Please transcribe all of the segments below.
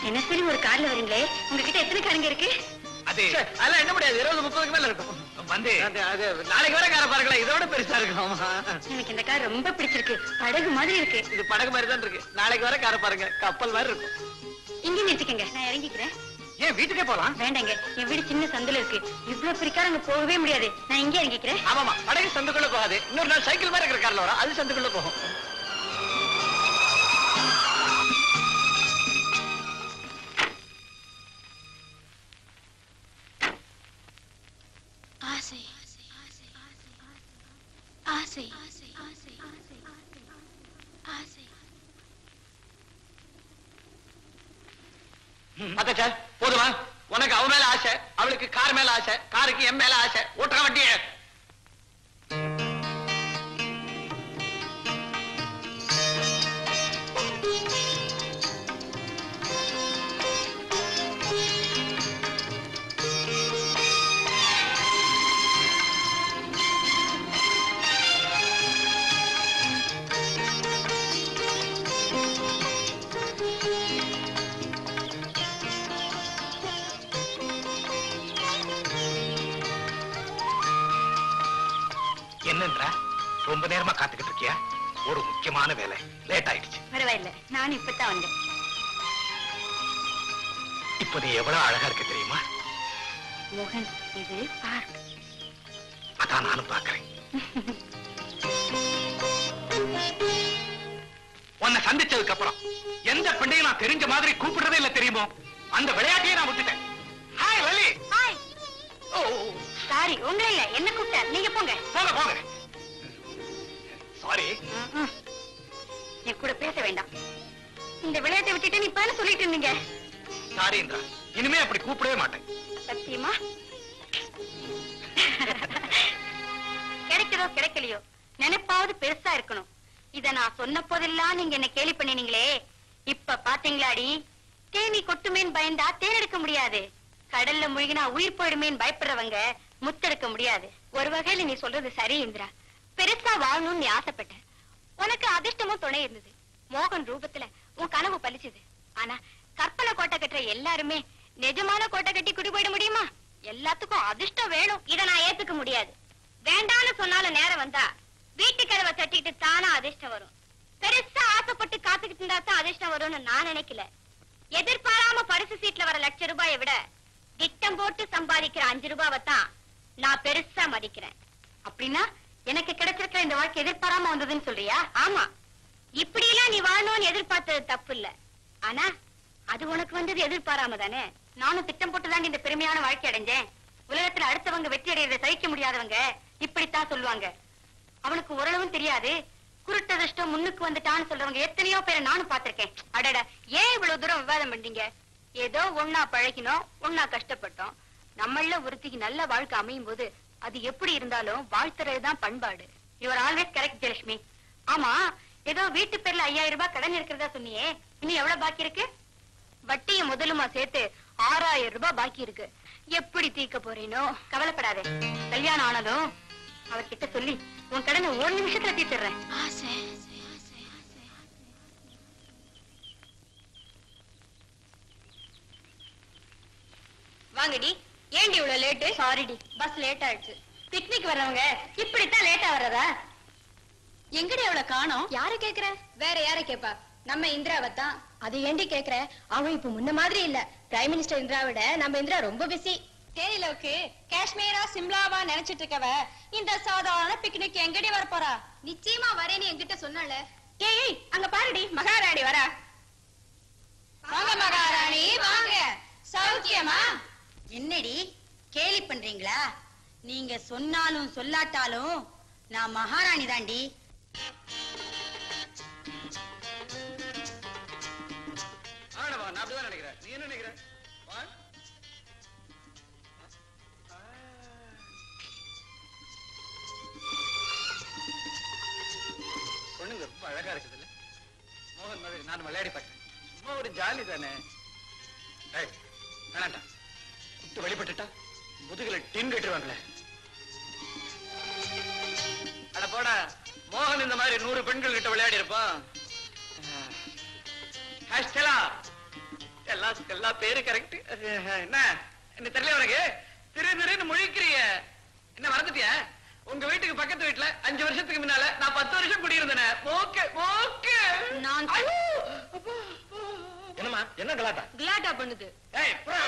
தினசரி ஒரு கார்ல வரீங்களே உங்ககிட்ட எத்தனை காருங்க இருக்கு அது சே, அதெல்லாம் என்ன முடியாது இருபது முப்பதுக்கு மேல இருக்கும் வந்து அது அது நாளைக்கு வர கார பாருங்களேன் இதோட பெருசா இருக்கும் ஆமா. எனக்கு இந்த கார் ரொம்ப பிடிச்சிருக்கு படகு மாதிரி இருக்கு இது படகு மாதிரி தான் இருக்கு நாளைக்கு வர கார பாருங்க கப்பல் மாதிரி இருக்கும் இங்கே நிறுத்திக்கங்க நான் இறங்கிக்கிறேன் ஏன் வீட்டுக்கே போலாம் வேண்டாங்க என் வீடு சின்ன சந்துல இருக்கு இவ்வளவு பிரிக்கார அங்க போகவே முடியாது நான் இங்கே இறங்கிக்கிறேன் ஆமாமா படகு சந்துக்குள்ள போகாது இன்னொரு நாள் சைக்கிள் மாதிரி இருக்கிற கார்ல வரும் அது சந்துக்குள்ள போகும் ஆசை ஆசை ஆசை அத்தச்சா போதுமா உனக்கு அவ மேல ஆசை அவளுக்கு கார் மேல ஆசை காருக்கு என் மேல ஆசை ஓட்டுற வண்டிய என்னன்றா ரொம்ப நேரமா காத்துக்கிட்டு இருக்கியா ஒரு முக்கியமான வேலை லேட் ஆயிடுச்சு பரவாயில்ல நான் இப்பதான் வந்தேன் இப்ப நீ எவ்வளவு அழகா இருக்க தெரியுமா மோகன் இது பார்க் அதான் நானும் பாக்குறேன் உன்னை சந்திச்சதுக்கு அப்புறம் எந்த பெண்ணையும் நான் தெரிஞ்ச மாதிரி கூப்பிடுறதே இல்ல தெரியுமோ அந்த விளையாட்டையே நான் விட்டுட்டேன் hi Lally hi oh sorry உங்களை இல்ல என்ன கூப்பிட்ட நீங்க போங்க போங்க போங்க சாரி ம்ம். என் கூட பேச வேண்டாம் இந்த விளையாட்டை விட்டுட்டு நீ இப்ப சொல்லிட்டு இருந்தீங்க சாரி இந்திரா இனிமே அப்படி கூப்பிடவே மாட்டேன் சத்தியமா கிடைக்குதோ கிடைக்கலையோ நினைப்பாவது பெருசா இருக்கணும் இத நான் சொன்ன போதெல்லாம் நீங்க என்ன கேலி பண்ணினீங்களே இப்ப பாத்தீங்களாடி தேனி கொட்டுமேன்னு பயந்தா தேன் எடுக்க முடியாது கடல்ல முழுகினா உயிர் போயிடுமேன்னு பயப்படுறவங்க முத்தெடுக்க முடியாது ஒரு வகையில நீ சொல்றது சரி இந்திரா பெருசா வாழணும்னு நீ ஆசைப்பட்ட உனக்கு அதிர்ஷ்டமும் துணை இருந்தது மோகன் ரூபத்துல உன் கனவு பலிச்சது ஆனா கற்பனை கோட்டை கட்டுற எல்லாருமே நிஜமான கோட்டை கட்டி குடி போயிட முடியுமா எல்லாத்துக்கும் அதிர்ஷ்டம் வேணும் இத நான் ஏத்துக்க முடியாது வேண்டான்னு சொன்னாலும் நேரம் வந்தா வீட்டு கதவை தட்டிட்டு தானா அதிர்ஷ்டம் வரும் பெருசா ஆசைப்பட்டு காத்துக்கிட்டு இருந்தா தான் அதிர்ஷ்டம் வரும்னு நான் நினைக்கல எதிர்பாராம பரிசு சீட்ல வர லட்ச ரூபாயை விட திட்டம் போட்டு சம்பாதிக்கிற அஞ்சு ரூபாவை தான் நான் பெருசா மதிக்கிறேன் அப்படின்னா எனக்கு கிடைச்சிருக்கிற இந்த வாழ்க்கை எதிர்பாராம வந்ததுன்னு சொல்றியா ஆமா இப்படி எல்லாம் நீ வாழணும்னு எதிர்பார்த்தது தப்பு இல்ல ஆனா அது உனக்கு வந்தது எதிர்பாராம தானே நானும் திட்டம் போட்டு இந்த பெருமையான வாழ்க்கை அடைஞ்சேன் உலகத்துல அடுத்தவங்க வெற்றி அடையறதை சகிக்க முடியாதவங்க இப்படித்தான் சொல்லுவாங்க அவனுக்கு ஓரளவும் தெரியாது குருட்டதிர்ஷ்டம் முன்னுக்கு வந்துட்டான்னு சொல்றவங்க எத்தனையோ பேரை நானும் பார்த்திருக்கேன் அடட ஏன் இவ்வளவு தூரம் விவாதம் பண்ணீங்க ஏதோ ஒன்னா பழகினோம் ஒன்னா கஷ்டப்பட்டோம் நம்மள ஒருத்திக்கு நல்ல வாழ்க்கை அமையும் போது அது எப்படி இருந்தாலும் வாழ்த்துறதுதான் பண்பாடு யுவர் ஆல்வேஸ் கரெக்ட் ஜெயலட்சுமி ஆமா ஏதோ வீட்டு பேர்ல ஐயாயிரம் ரூபாய் கடன் இருக்கிறதா சொன்னியே இன்னும் எவ்வளவு பாக்கி இருக்கு வட்டியும் முதலுமா சேர்த்து ஆறாயிரம் ரூபாய் பாக்கி இருக்கு எப்படி தீர்க்க போறேனோ கவலைப்படாதே கல்யாணம் ஆனதும் அவர்கிட்ட சொல்லி உன் கடனை ஒரு நிமிஷத்துல தீர்த்துறேன் ஆசை வாங்கடி ஏண்டி இவ்வளவு லேட்டு சாரிடி பஸ் லேட் ஆயிடுச்சு பிக்னிக் வர்றவங்க இப்படித்தான் லேட்டா வர்றதா எங்கடி அவளை காணோம் யார கேக்குற வேற யார கேப்பா நம்ம இந்திராவை தான் அது ஏண்டி கேக்குற அவ இப்ப முன்ன மாதிரி இல்ல பிரைம் மினிஸ்டர் இந்திராவிட நம்ம இந்திரா ரொம்ப பிஸி தேனிலவுக்கு காஷ்மீரா சிம்லாவா நினைச்சிட்டு இருக்கவ இந்த சாதாரண பிக்னிக் எங்கடி வர போறா நிச்சயமா வரேன்னு என்கிட்ட சொன்னால ஏய் ஏய், அங்க பாருடி மகாராணி வரா வாங்க மகாராணி வாங்க சௌக்கியமா என்னடி கேலி பண்றீங்களா நீங்க சொன்னாலும் சொல்லாட்டாலும் நான் மகாராணி தாண்டி ஆனவா நான் அப்படிதான் நினைக்கிறேன் நீ என்ன நினைக்கிற வா. பொண்ணுங்க ரொம்ப அழகா இருக்குது இல்ல மோகன் மாதிரி நான் விளையாடி பார்த்தேன் சும்மா ஒரு ஜாலி தானே ஏய், வேணாண்டா விட்டு வெளிப்பட்டுட்டா முதுகுல டின் கட்டுவாங்களே அட போடா மோகன் இந்த மாதிரி நூறு பெண்கள் கிட்ட விளையாடி இருப்பான் ஹாய் ஸ்டெலா எல்லாத்துக்கும் எல்லா பேரு கரெக்ட் என்ன என்ன தெரியல உனக்கு திரு திருன்னு முழிக்கிறிய என்ன மறந்துட்டியா உங்க வீட்டுக்கு பக்கத்து வீட்டுல அஞ்சு வருஷத்துக்கு முன்னால நான் பத்து வருஷம் குடியிருந்தேன் ஓகே ஓகே நான் என்னம்மா என்ன கலாட்டா கிளாட்டா பண்ணுது ஏய் புறா.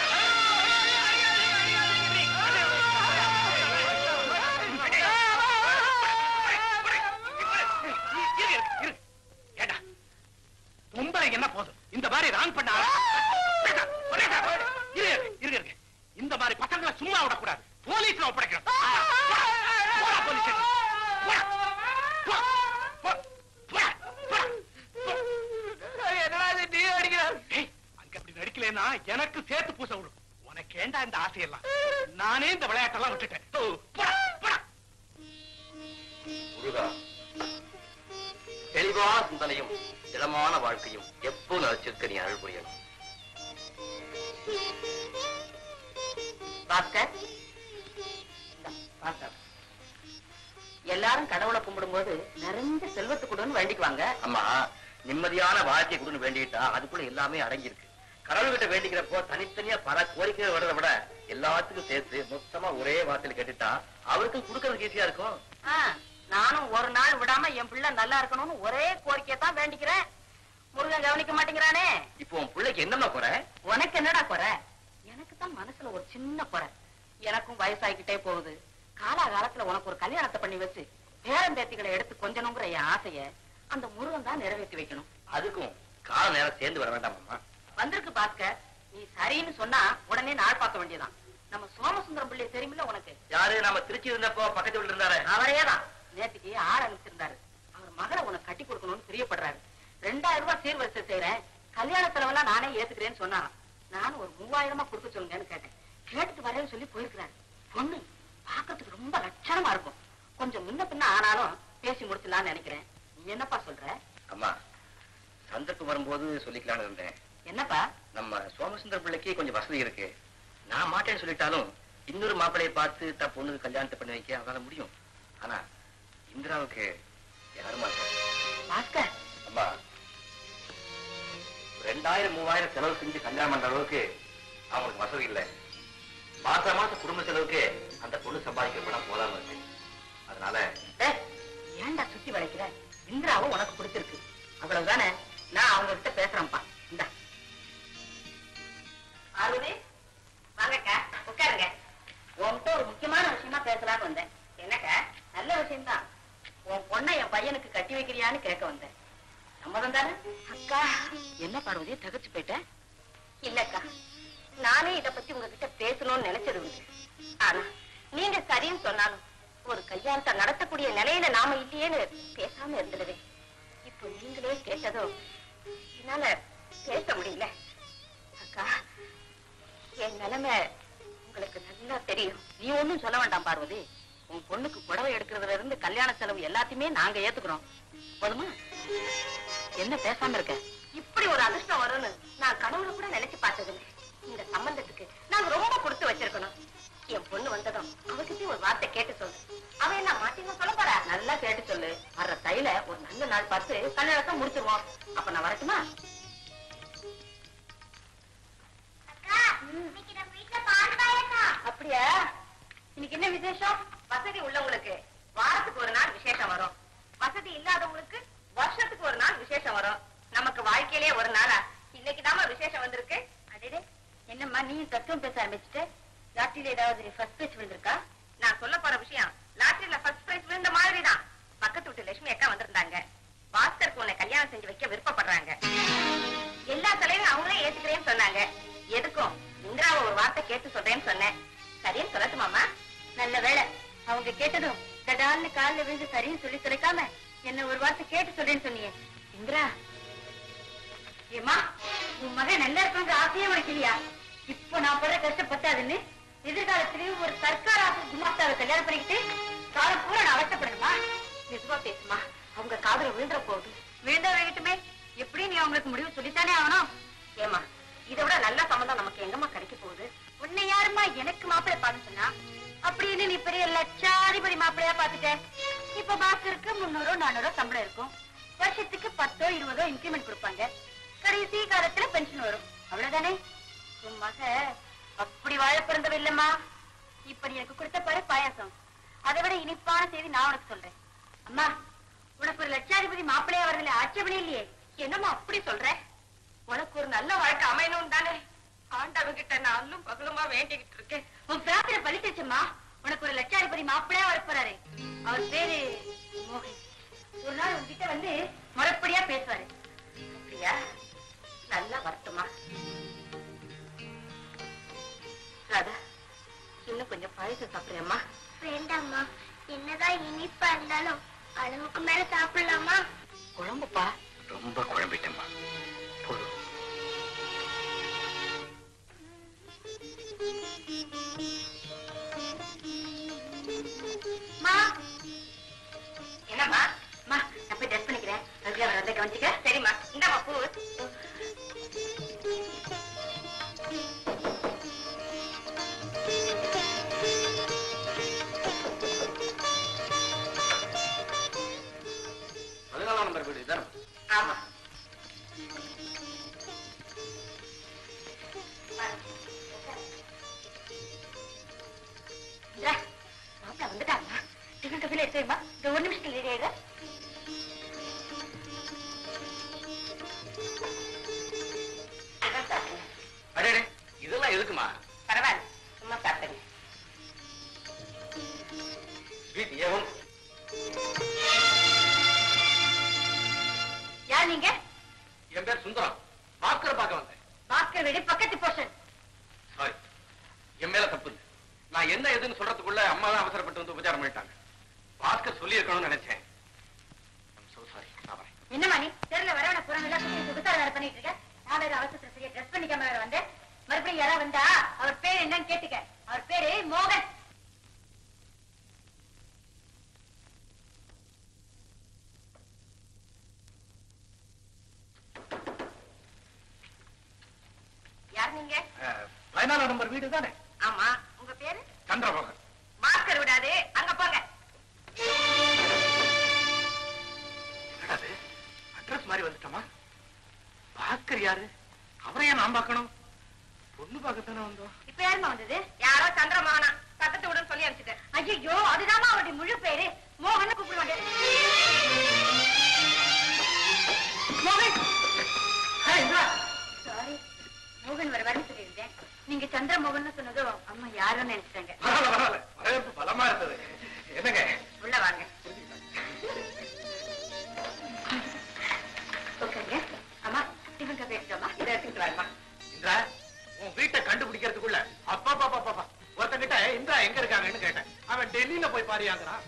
இரு, இரு, இரு. ஏண்டா, பொம்பளை என்ன போதும் இந்த மாதிரி ராங் பண்ண ஆளு- ஒரேசா, ஒரேசா, இரு, இரு, இரு. இந்த மாதிரி பசங்களை சும்மா விடக்கூடாது போலீஸ்ல ஒப்படைக்கிறோம் போடா, போடா, போலீஸ் ஸ்டேஷன். போடா, போ, போ, போடா, போடா, போ. என்னடா இது நீ அடிக்கிற ஏய், அங்க அப்படி நடிக்கலைன்னா எனக்கு சேர்த்து பூச விடும் உனக்கு ஏண்டா இந்த ஆசையெல்லாம் நானே இந்த விளையாட்டெல்லாம் விட்டுட்டேன் ஓ, போடா, போடா. முருகா தெளிவான சிந்தனையும் திடமான வாழ்க்கையும் எப்போ நினைச்சிருக்க நீ அருள் புரியணும் பாஸ்கர் இந்தா, பாஸ்கர். எல்லாரும் கடவுளை கும்பிடும்போது நிறைஞ்ச செல்வத்து கொடுன்னு வேண்டிக்குவாங்க அம்மா நிம்மதியான வாழ்க்கை கொடுன்னு வேண்டிக்கிட்டா அதுக்குள்ள எல்லாமே அடங்கியிருக்கு கடவுள்கிட்ட வேண்டிக்கிறப்போ தனித்தனியா பல கோரிக்கைகள் வர்றதை விட எல்லாத்துக்கும் சேர்த்து மொத்தமா ஒரே வார்த்தையில கேட்டுட்டா அவருக்கு கொடுக்கறதுக்கு ஈஸியா இருக்கும் ஆ, நானும் ஒரு நாள் விடாம என் பிள்ளை நல்லா இருக்கணும்னு ஒரே கோரிக்கையை தான் வேண்டிக்கிறேன் முருகன் கவனிக்க மாட்டேங்கிறானே இப்போ உன் பிள்ளைக்கு என்னம்மா குறை உனக்கு என்னடா குறை எனக்கு தான் மனசுல ஒரு சின்ன குறை எனக்கும் வயசாகிக்கிட்டே போகுது காலாகாலத்துல உனக்கு ஒரு கல்யாணத்தை பண்ணி வச்சு பேரம்பேத்திகளை எடுத்து கொஞ்சணுங்கிற என் ஆசைய அந்த முருகன் தான் நிறைவேற்றி வைக்கணும் அதுக்கும் கால நேரம் சேர்ந்து வர வேண்டாமாம்மா வந்திருக்கு பாஸ்கர் நீ சரின்னு சொன்னா உடனே நாள் பார்க்க வேண்டியதான் நம்ம சோமசுந்தரம் பிள்ளை தெரியுமில்ல உனக்கு யாரு நாம திருச்சி இருந்தப்போ பக்கத்து வீட்டுல இருந்தாரு அவரே தான் நேற்றுக்கு ஆள் அனுப்பிச்சிருந்தாரு அவர் மகளை உனக்கு கட்டி கொடுக்கணும்னு பிரியப்படுறாரு ரெண்டாயிரம் ரூபாய் சீர்வரிசை செய்யறேன் கல்யாண செலவெல்லாம் நானே ஏத்துக்கிறேன்னு சொன்னாராம் நான் ஒரு மூவாயிரமா கொடுக்க சொல்லுங்கன்னு கேட்டேன் கேட்டுட்டு வரேன்னு சொல்லி போயிருக்கிறாரு பொண்ணு பாக்கிறதுக்கு ரொம்ப லட்சணமா இருக்கும் கொஞ்சம் முன்ன பின்ன ஆனாலும் பேசி முடிச்சிடலாம்னு நினைக்கிறேன் நீ என்னப்பா சொல்ற அம்மா சந்தர்ப்பம் வரும்போது சொல்லிக்கலாம்னு இருந்தேன் என்னப்பா நம்ம சோமசுந்தர பிள்ளைக்கு கொஞ்சம் வசதி இருக்கு நான் மாட்டேன்னு சொல்லிட்டாலும் இன்னொரு மாப்பிளையை பார்த்து தன் பொண்ணுக்கு கல்யாணத்தை பண்ணி வைக்க அவனால முடியும் ஆனா இந்திராவுக்கு யாருமா பாஸ்கர் அம்மா ரெண்டாயிரம் மூவாயிரம் செலவு செஞ்சு கல்யாணம் பண்ற அளவுக்கு அவங்களுக்கு வசதி இல்லை மாச மாசம் குடும்ப செலவுக்கு அந்த பொண்ணு சம்பாதிக்கிற பணம் போதாம இருக்கு அதனால டேய், ஏன்டா சுத்தி வளைக்கிற இந்திராவும் உனக்கு பிடிச்சிருக்கு அவ்வளவுதானே நான் அவங்க கிட்ட பேசுறேன்ப்பா இந்தா பார்வதி வாங்கக்கா உட்காருங்க உன்கிட்ட ஒரு முக்கியமான விஷயமா பேசலாம்னு வந்தேன் என்னக்கா நல்ல விஷயம்தான் உன் பொண்ணை என் பையனுக்கு கட்டி வைக்கிறியான்னு கேட்க வந்தேன் சம்மதம் தானே அக்கா என்ன பார்வதி தகச்சு போயிட்ட இல்லக்கா நானே இத பத்தி உங்ககிட்ட பேசணும்னு நினைச்சது உண்டு ஆனா நீங்க சரின்னு சொன்னாலும் ஒரு கல்யாணத்தை நடத்தக்கூடிய நிலையில நாம இல்லையேன்னு பேசாம இருந்துடுவேன் இப்போ நீங்களே கேட்டதும் என்னால பேச முடியல அக்கா என் நிலைமை உங்களுக்கு நல்லா தெரியும் நீ ஒண்ணும் சொல்ல வேண்டாம் பார்வதி உன் பொண்ணுக்கு புடவை எடுக்கிறதுல இருந்து கல்யாண செலவு எல்லாத்தையுமே நாங்க ஏத்துக்கிறோம் போதுமா என்ன பேசாம இருக்க இப்படி ஒரு அதிர்ஷ்டம் வரும்னு நான் கனவுல கூட நினைச்சு பார்த்ததில்லை இந்த சம்பந்தத்துக்கு நாங்க ரொம்ப கொடுத்து வச்சிருக்கணும் என் பொண்ணு வந்ததும் அவகிட்ட ஒரு வார்த்தை கேட்டு சொல்லு அவன் என்ன மாட்டீங்க சொல்ல போறா நல்லா கேட்டு சொல்லு வர்ற தையில ஒரு நல்ல நாள் பார்த்து கல்யாணத்தை முடிச்சிருவோம் அப்ப நான் வரட்டுமா அப்படியா இன்னைக்கு என்ன விசேஷம் வசதி உள்ளவங்களுக்கு வாரத்துக்கு ஒரு நாள் விசேஷம் வரும் வசதி இல்லாதவங்களுக்கு வருஷத்துக்கு ஒரு நாள் விசேஷம் வரும் நமக்கு வாழ்க்கையிலே ஒரு நாளா இன்னைக்கு தாம விசேஷம் வந்திருக்கு அடடே என்னம்மா நீ தத்துவம் பேச ஆரம்பிச்சுட்டு லாட்டரியில ஏதாவது ஃபர்ஸ்ட் பிரைஸ் விழுந்திருக்கா நான் சொல்ல போற விஷயம் லாட்டரியில ஃபர்ஸ்ட் பிரைஸ் விழுந்த மாதிரி தான் பக்கத்து வீட்டு லட்சுமி அக்கா வந்திருந்தாங்க பாஸ்கருக்கு உன்னை கல்யாணம் செஞ்சு வைக்க விருப்பப்படுறாங்க எல்லா தலைவரும் அவங்களே ஏத்துக்கிறேன்னு சொன்னாங்க எதுக்கும் இந்திராவை ஒரு வார்த்தை கேட்டு சொல்றேன்னு சொன்னேன் சரின்னு சொல்லட்டுமாமா நல்ல வேளை அவங்க கேட்டதும் தடால்னு கால்ல விழுந்து சரின்னு சொல்லி தொலைக்காம என்ன ஒரு வார்த்தை கேட்டு சொல்றேன்னு சொன்னியே இந்திரா ஏமா உன் மகன் நல்லா இருக்கணுங்கிற ஆசையே உனக்கு இல்லையா இப்போ நான் படுற கஷ்டம் பத்தாதுன்னு எதிர்காலத்திலேயும் ஒரு சர்க்கார் ஆஃபீஸ் குமாஸ்தாவை கல்யாணம் பண்ணிக்கிட்டு காலம் பூரா நான் அவசப்படணுமா மெதுவா பேசுமா அவங்க காதுல விழுந்துற போகுது விழுந்தா விழட்டுமே எப்படி நீ அவங்களுக்கு முடிவு சொல்லித்தானே ஆகணும் ஏமா இதை விட நல்ல சம்மந்தம் நமக்கு எங்கம்மா கிடைக்க போகுது உன்னை யாரும்மா எனக்கு மாப்பிள்ளை பார்க்க சொன்னா அப்படின்னு நீ பெரிய லட்சாதிபதி மாப்பிள்ளையா பாத்துட்ட இப்ப பாஸ்கருக்கு முன்னூறோ நானூறோ சம்பளம் இருக்கும் வருஷத்துக்கு பத்தோ இருபதோ இன்கிரிமெண்ட் கொடுப்பாங்க கடைசி காலத்துல பென்ஷன் வரும் அவ்வளவுதானே உன் மக அப்படி வாழ பிறந்தவ இல்லம்மா இப்ப நீ எனக்கு கொடுத்த பாரு பாயாசம் அதை விட இனிப்பான செய்தி நான் உனக்கு சொல்றேன் அம்மா உனக்கு ஒரு லட்சாதிபதி மாப்பிள்ளையா வரதுல ஆட்சேபணம் இல்லையே என்னம்மா அப்படி சொல்ற உனக்கு ஒரு நல்ல வாழ்க்கை அமையணும் தானே ஆண்டவங்கிட்ட நான் அல்லும் பகலுமா வேண்டிக்கிட்டு இருக்கேன் உன் பிரார்த்தனை பலிட்டுச்சுமா உனக்கு ஒரு லட்சாதிபதி மாப்பிள்ளையா வர போறாரு அவர் பேரு மோகன் ஒரு நாள் உன்கிட்ட வந்து முறைப்படியா பேசுவாரு அப்படியா நல்லா வரட்டுமா ராதா இன்னும் கொஞ்சம் பாயசம் சாப்பிடுறேம்மா வேண்டாம்மா என்னதான் இனிப்பா இருந்தாலும் அளவுக்கு மேல சாப்பிடலாமா குழம்புப்பா ரொம்ப குழம்பிட்டேம்மா போதும் மா என்னம்மா மா நான் போய் ட்ரெஸ் பண்ணிக்கிறேன் அதுக்குள்ள அவர் வந்து கவனிச்சுக்க சரிம்மா இந்தாம்மா பூ பதினாலாம் நம்பர் வீடு இதான் ஆமா இந்தா, மாப்பிள்ளை வந்துட்டாங்களா டிஃபன் கஃபில எடுத்து வைமா இந்த ஒரு நிமிஷத்துல ரெடி ஆயிடுற டிஃபன் சாப்பிடுங்க அடே இதெல்லாம் எதுக்குமா பரவாயில்ல சும்மா சாப்பிடுங்க ஸ்வீட் ஏவம் யார் நீங்க என் பேர் சுந்தரம் பாக்கர் பார்க்க வந்தேன் பாஸ்கர் வீடு பக்கத்து போர்ஷன் சாரி என் மேல தப்பு இல்லை நான் என்ன எதுன்னு சொல்றதுக்குள்ள அம்மா தான் அவசரப்பட்டு வந்து உபச்சாரம் பண்ணிட்டாங்க பாஸ்கர் சொல்லி இருக்கணும்னு நினைச்சேன் சோ சாரி நான் வரேன் என்னம்மா நீ தெருல வரவன புறம் எல்லாம் சுத்தி புதுசாக வேலை பண்ணிட்டு இருக்க நான் வேற அவசரத்துல சரியா ட்ரெஸ் பண்ணிக்காம வேற வந்தேன் மறுபடியும் யாராவது வந்தா அவர் பேர் என்னன்னு கேட்டுக்க அவர் பேரு மோகன் யார் நீங்க பதினாலாம் நம்பர் வீடு தானே ஆமா உங்க பேரு சந்திரமோகன் பாஸ்கர் விடாது அங்க போங்க என்னடாது அட்ரஸ் மாதிரி வந்துட்டோமா பாக்கர் யாரு அவரையா நான் பார்க்கணும் பொண்ணு பார்க்கத்தானே வந்தோம் இப்ப யாருமா வந்தது யாரோ சந்திரமோகனா பக்கத்து விடுன்னு சொல்லி அனுப்பிச்சிட்டேன் ஐயோ அதுதாம்மா அவருடைய முழு பேரு மோகன் கூப்பிடுவாங்க மோகன் சாரி மோகன் வர வரன்னு சொல்லியிருந்தேன் நீங்க சந்திரமோகன் சொன்னதும் அம்மா யாருன்னு நினைச்சிட்டாங்க பரவாயில்ல பரவாயில்ல வரவேற்பு பலமா இருந்தது என்னங்க உள்ள வாங்க உட்காருங்க அம்மா டிஃபன் கப்பை எடுத்துமா இதை எடுத்துட்டு வரமா இந்திரா உன் வீட்டை கண்டுபிடிக்கிறதுக்குள்ள அப்பா பாப்பா பாப்பா ஒருத்தங்கிட்ட இந்திரா எங்க இருக்காங்கன்னு கேட்டேன் அவன் டெல்லியில போய் பாரியாங்கிறான்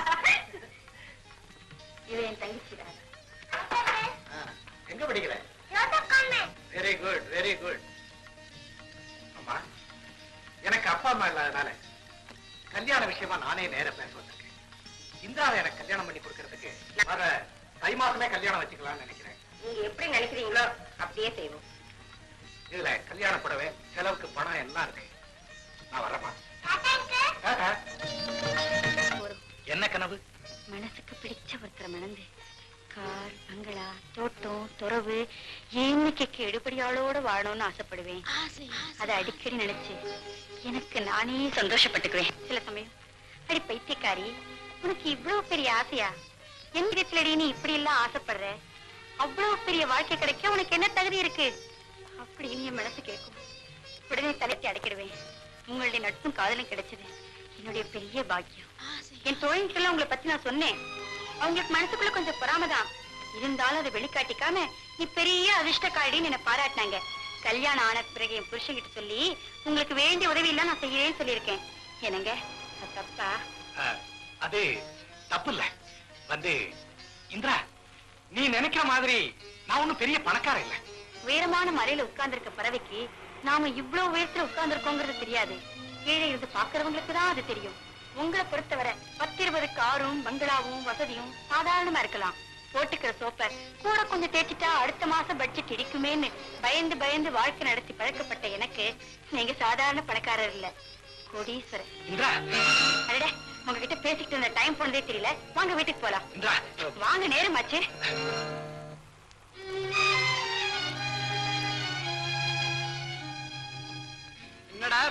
இது என் தங்கச்சி தான் ஆ, எங்க படிக்கிற வெரி குட் வெரி குட் அம்மா எனக்கு அப்பா அம்மா இல்லாதனால கல்யாண விஷயமா நானே நேர பேச வந்திருக்கேன் இந்திராவை எனக்கு கல்யாணம் பண்ணி கொடுக்கறதுக்கு வர தை மாசமே கல்யாணம் வச்சுக்கலாம்னு நினைக்கிறேன் நீங்க எப்படி நினைக்கிறீங்களோ அப்படியே செய்வோம் இதுல கல்யாண புடவை செலவுக்கு பணம் எல்லாம் இருக்கு நான் வரேம்மா ஆஹா. ஒரு என்ன கனவு மனசுக்கு பிடிச்ச ஒருத்தரை மணந்து கார் பங்களா தோட்டம் துறவு எண்ணிக்கைக்கு எடுபடியாளோட வாழணும்னு ஆசைப்படுவேன் ஆசை அதை அடிக்கடி நினைச்சு எனக்கு நானே சந்தோஷப்பட்டுக்குவேன் சில சமயம் அடி பைத்தியக்காரி உனக்கு இவ்வளவு பெரிய ஆசையா என் விதத்திலடி நீ இப்படி எல்லாம் ஆசைப்படுற அவ்வளவு பெரிய வாழ்க்கை கிடைக்க உனக்கு என்ன தகுதி இருக்கு அப்படின்னு என் மனசு கேட்கும் உடனே தலைத்தி அடைக்கிடுவேன் உங்களுடைய நட்பும் காதலும் கிடைச்சது என்னுடைய பெரிய பாக்கியம் ஆசை என் தோழிக்கெல்லாம் உங்களை பத்தி நான் சொன்னேன் அவங்களுக்கு மனசுக்குள்ள கொஞ்சம் பொறாமதான் இருந்தாலும் அதை வெளிக்காட்டிக்காம நீ பெரிய அதிர்ஷ்டக்காரின்னு என்ன பாராட்டினாங்க கல்யாணம் ஆன பிறகு என் புருஷன்கிட்ட சொல்லி உங்களுக்கு வேண்டிய உதவி எல்லாம் நான் செய்யறேன்னு சொல்லியிருக்கேன் என்னங்க அது தப்பா ஆ, அது தப்பு இல்ல வந்து இந்திரா நீ நினைக்கிற மாதிரி நான் ஒண்ணும் பெரிய பணக்காரன் இல்ல உயரமான மலையில உட்கார்ந்திருக்க பறவைக்கு நாம இவ்வளவு உயரத்துல உட்கார்ந்திருக்கோங்கிறது தெரியாது கீழே இருந்து பாக்குறவங்களுக்கு தான் அது தெரியும் உங்களை பொறுத்தவரை பத்து இருபது காரும் பங்களாவும் வசதியும் சாதாரணமா இருக்கலாம் போட்டுக்கிற சோப்ப கூட கொஞ்சம் தேய்ச்சிட்டா அடுத்த மாசம் பட்ஜெட் இடிக்குமேன்னு பயந்து பயந்து வாழ்க்கை நடத்தி பழக்கப்பட்ட எனக்கு நீங்க சாதாரண பணக்காரர் இல்ல கோடீஸ்வரர் இந்திரா அடடே உங்ககிட்ட பேசிக்கிட்டு இருந்த டைம் போனதே தெரியல வாங்க வீட்டுக்கு போலாம் இந்திரா வாங்க நேரமாச்சு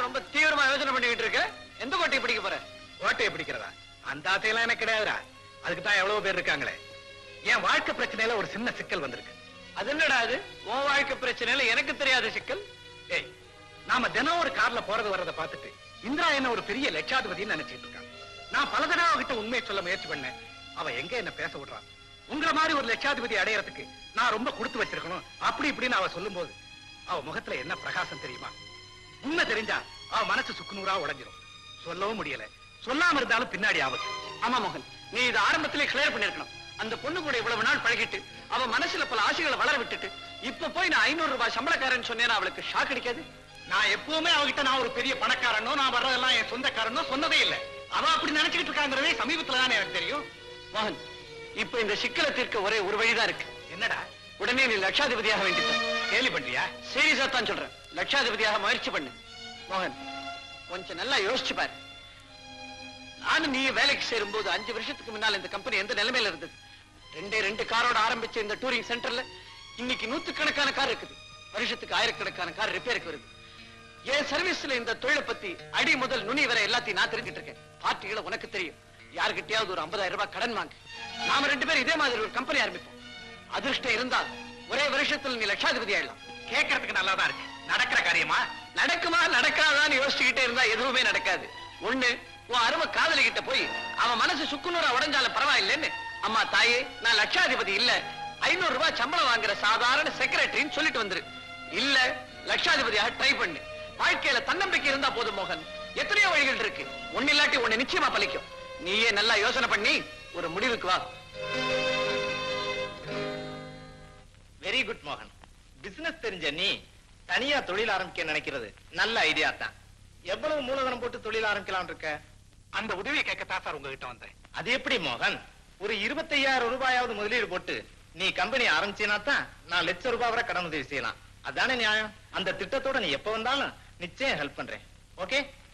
ரொம்ப தீவிரமா யோசனை பண்ணிக்கிட்டு இருக்க எந்த கோட்டையை பிடிக்க போற ஓட்டையை பிடிக்கிறதா அந்த ஆசையெல்லாம் எனக்கு கிடையாதுடா அதுக்கு தான் எவ்வளவு பேர் இருக்காங்களே என் வாழ்க்கை பிரச்சனையில ஒரு சின்ன சிக்கல் வந்திருக்கு அது என்னடா அது உன் வாழ்க்கை பிரச்சனையில எனக்கு தெரியாத சிக்கல் ஏய் நாம தினம் ஒரு கார்ல போறது வர்றத பார்த்துட்டு இந்திரா என்ன ஒரு பெரிய லட்சாதிபதினு நினைச்சிட்டு இருக்கான் நான் பல தடவை அவகிட்ட உண்மையை சொல்ல முயற்சி பண்ணேன் அவ எங்க என்ன பேச விடுறான் உங்கள மாதிரி ஒரு லட்சாதிபதி அடையறதுக்கு நான் ரொம்ப கொடுத்து வச்சிருக்கணும் அப்படி இப்படின்னு அவ சொல்லும்போது அவ முகத்துல என்ன பிரகாசம் தெரியுமா உண்மை தெரிஞ்சா அவ மனசு சுக்குநூறா உடைஞ்சிரும் சொல்லவும் முடியல சொல்லாம இருந்தாலும் பின்னாடி ஆபத்து ஆமா மோகன் நீ இது ஆரம்பத்திலே கிளியர் பண்ணிருக்கணும் அந்த பொண்ணு கூட இவ்வளவு நாள் பழகிட்டு அவ மனசுல பல ஆசைகளை வளர விட்டுட்டு இப்ப போய் நான் ஐநூறு ரூபாய் சம்பளக்காரன் சொன்னேன்னா அவளுக்கு ஷாக் அடிக்காது நான் எப்பவுமே அவகிட்ட நான் ஒரு பெரிய பணக்காரனோ நான் வர்றதெல்லாம் என் சொந்தக்காரனோ சொன்னதே இல்ல அவ அப்படி நினைச்சுக்கிட்டு இருக்காங்கிறதே சமீபத்துல தானே எனக்கு தெரியும் மோகன் இப்ப இந்த சிக்கலை தீர்க்க ஒரே ஒரு வழிதான் இருக்கு என்னடா உடனே நீ லட்சாதிபதியாக வேண்டியது கேலி பண்றியா சீரியஸா தான் சொல்றேன் லட்சாதிபதியாக முயற்சி பண்ணு மோகன் கொஞ்சம் நல்லா யோசிச்சு பாரு நானும் நீ வேலைக்கு சேரும்போது அஞ்சு வருஷத்துக்கு முன்னால இந்த கம்பெனி எந்த நிலைமையில இருந்தது ரெண்டே ரெண்டு காரோட ஆரம்பிச்ச இந்த டூரிங் சென்டர்ல இன்னைக்கு நூத்துக்கணக்கான கார் இருக்குது வருஷத்துக்கு ஆயிரக்கணக்கான கார் ரிப்பேருக்கு வருது என் சர்வீஸ்ல இந்த தொழிலை பத்தி அடி முதல் நுனி வரை எல்லாத்தையும் நான் தெரிஞ்சுட்டு இருக்கேன் பார்ட்டிகளை உனக்கு தெரியும் யாருக்கிட்டயாவது ஒரு 50000 ரூபாய் கடன் வாங்க நாம ரெண்டு பேரும் இதே மாதிரி ஒரு கம்பெனி ஆரம்பிப்போம் அதிர்ஷ்டம் இருந்தால் ஒரே வருஷத்துல நீ லட்சாதிபதி ஆயிடலாம் கேட்கறதுக்கு நல்லா தான் இருக்கு நடக்கிற காரியமா நடக்குமா நடக்காதான்னு யோசிச்சுக்கிட்டே இருந்தா எதுவுமே நடக்காது ஒண்ணு உன் அருமை காதலி கிட்ட போய் அவன் மனசு சுக்குநூறா உடைஞ்சாலும் பரவாயில்லைன்னு அம்மா தாயே நான் லட்சாதிபதி இல்ல ஐநூறு ரூபாய் சம்பளம் வாங்குற சாதாரண செக்ரட்டரின்னு சொல்லிட்டு வந்துரு இல்ல லட்சாதிபதியாக ட்ரை பண்ணு வாழ்க்கையில தன்னம்பிக்கை இருந்தா போதும் மோகன் எத்தனையோ வழிகள் இருக்கு ஒண்ணு இல்லாட்டி ஒண்ணு நிச்சயமா பலிக்கும் நீயே நல்லா யோசனை பண்ணி ஒரு முடிவுக்கு வா வெரி குட் மோகன் பிசினஸ் தெரிஞ்ச நீ தனியா தொழில் ஆரம்பிக்க நினைக்கிறது நல்ல ஐடியா தான் எவ்வளவு மூலதனம் போட்டு தொழில் ஆரம்பிக்கலாம் இருக்க அந்த உதவியை கேட்கத்தான் சார் உங்ககிட்ட வந்தேன் அது எப்படி மோகன் ஒரு இருபத்தையாயிரம் ரூபாயாவது முதலீடு போட்டு நீ கம்பெனி ஆரம்பிச்சீனா தான் நான் லட்சம் ரூபாய் வரை கடன் உதவி செய்யலாம் அதானே நியாயம் அந்த திட்டத்தோட நீ எப்ப வந்தாலும் நிச்சயம் ஹெல்ப் பண்றேன் ஓகே